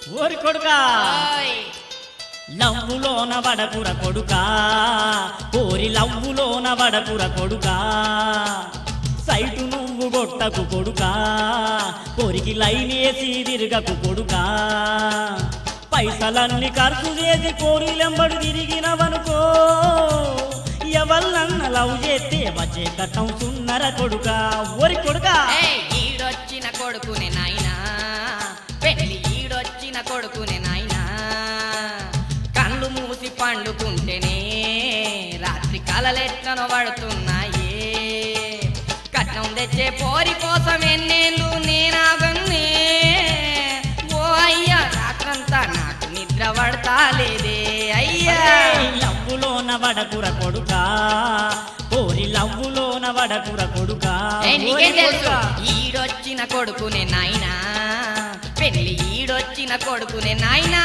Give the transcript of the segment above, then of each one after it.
ఓరి కొడుకా ఓయ్ లవ్వులోన వడకుర కొడుకా ఓరి లవ్వులోన వడకుర కొడుకా సైటు నువ్వు గొట్టకు కొడుకా కోరికి లైన్ వేసి తిరగకు కొడుకా పైసలన్నీ ఖర్చు చేసి కోరిలెంబడు తిరిగినవనుకో ఎవళ్ళన్న లవ్ చేస్తే వచ్చే కట్టం సున్నర కొడుకా ఓరి కొడుకా ఏయ్, ఈడొచ్చిన కొడుకునే నాయనా పెళ్లి ఈడొచ్చిన కొడుకునే నాయనా కళ్ళు మూసి పండుకుంటేనే రాత్రి కలలెట్లను పడుతున్నాయే కట్నం తెచ్చే పోరి కోసం ఎన్నేళ్ళు నేనాగన్నే ఓ అయ్యా రాత్రంతా నాకు నిద్ర పడతాలేదే అయ్యా లవ్వులోన వడకుర కొడుకా ఓరి లవ్వులోన వడకుర కొడుకా ఏ, నీకేం ఓరి తెలుసు కొడుకా. ఈడొచ్చిన కొడుకునే నాయనా పెళ్లి ఈడొచ్చిన కొడుకునే నాయనా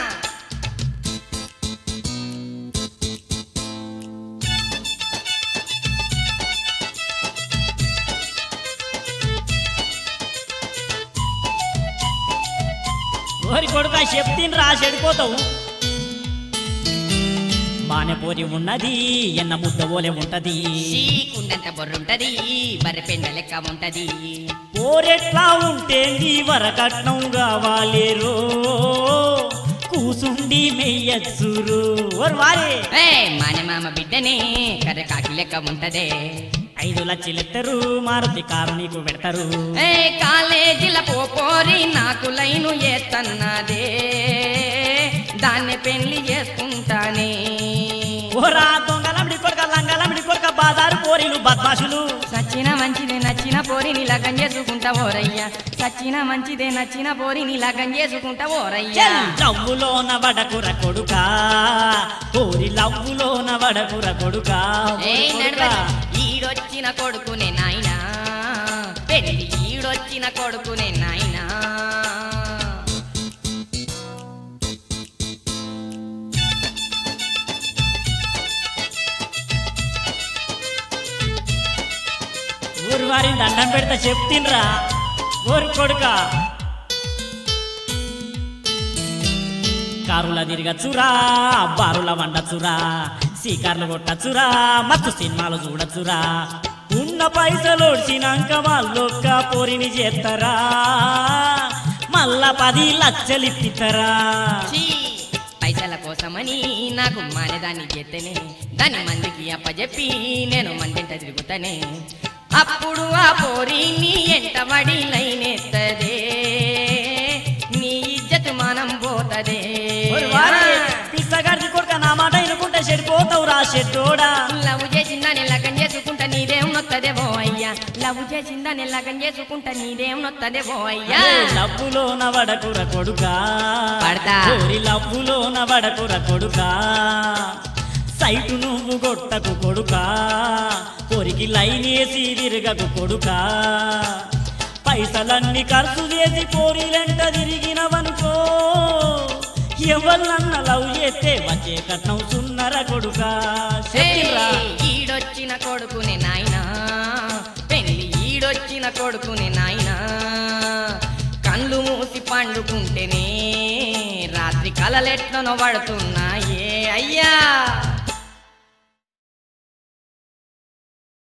ఓరి కొడుకా చెప్తిని రా చెడిపోతావు మానపోరి ఉన్నది ఎన్న ముద్ద ఓలే ఉంటది చీకుండంత బొర్రుంటది బర్రె పెండ లెక్క ఉంటది ఓరెట్లా ఉంటే నీ వరకట్నం కావాలేరో కూసుండి మెయ్యచ్చురు ఓరి వారే ఏ మాన మామ బిడ్డనే కర్ర కాకి లెక్క ఉంటదే ఐదు లక్షలెత్తరు మారుతి కారు నీకు పెడతారు ఏ కాలేజీల పోపోరి నాకు లైను ఏతన్నదే దాన్ని పెళ్లి చేసుకుంటానే ఓరా దొంగలమిడి కొడుక లంగలమిడి కొడుక బాదారు పోరీలు బద్మాషులు సచ్చిన మంచిదే నచ్చిన పోరిని లగం చేసుకుంటా ఓరయ్యా సచ్చిన మంచిదే నచ్చిన పోరిని లగం చేసుకుంటా ఓరయ్యా లవ్వులోన వడకుర కొడుకా ఓరి లవ్వులోన వడకుర కొడుకా ఏయ్ నడవది ఈడొచ్చిన కొడుకునే నాయనా పెళ్లి ఈడొచ్చిన కొడుకునే నాయనా ఊరి వారి దండం పెడితే చెప్తిన్రా ఊరి కొడుక కారుల తిరగచ్చురా బారుల వండచ్చురా సీకార్లు కొట్టచ్చురా మత్తు సినిమాలు చూడచ్చురా ఉన్న పైసలు ఒడిచినాక వాళ్ళొక్క పోరిని చేస్తారా మళ్ళా పది లచ్చలిప్పిస్తారా ఛీ, పైసల కోసమని నాకు మానేదాన్ని చేస్తేనే దాని మందికి అప్పచెప్పి నేను మందింట తిరుగుతానే అప్పుడు ఆ పోరి నీ ఎంట వడి లైనెత్తదే నీ ఇజ్జత్ మానం పోతదే ఓరి వారి పిచ్చగాడిది కొడుక నా మాట వినుకుంటే చెడిపోతావురా చెడ్డోడా లవ్ చేసిందానే లగం చేసుకుంటా నీదేం నొత్తదేవో అయ్యా లవ్ చేసిందానే లగం చేసుకుంటా నీదేం నొత్తదేవో అయ్యా లవ్వులోన వడకుర కొడుకా పడతా. ఓరి లవ్వులోన వడకుర కొడుకా సైటు నువ్వు కొట్టకు కొడుకా కొరికి లైన్ వేసి తిరగకు కొడుకా పైసలన్నీ ఖర్చు చేసి కోరిలెంట తిరిగినవనుకో ఎవరినన్న లవ్ చేస్తే వచ్చే కట్నం సున్నర కొడుకా చెప్పిర్రా. ఏయ్, ఈడొచ్చిన కొడుకునే నాయనా పెళ్లి ఈడొచ్చిన కొడుకునే నాయనా కళ్ళు మూసి పండుకుంటేనే రాత్రి కలలెట్లనో పడుతున్నాయే అయ్యా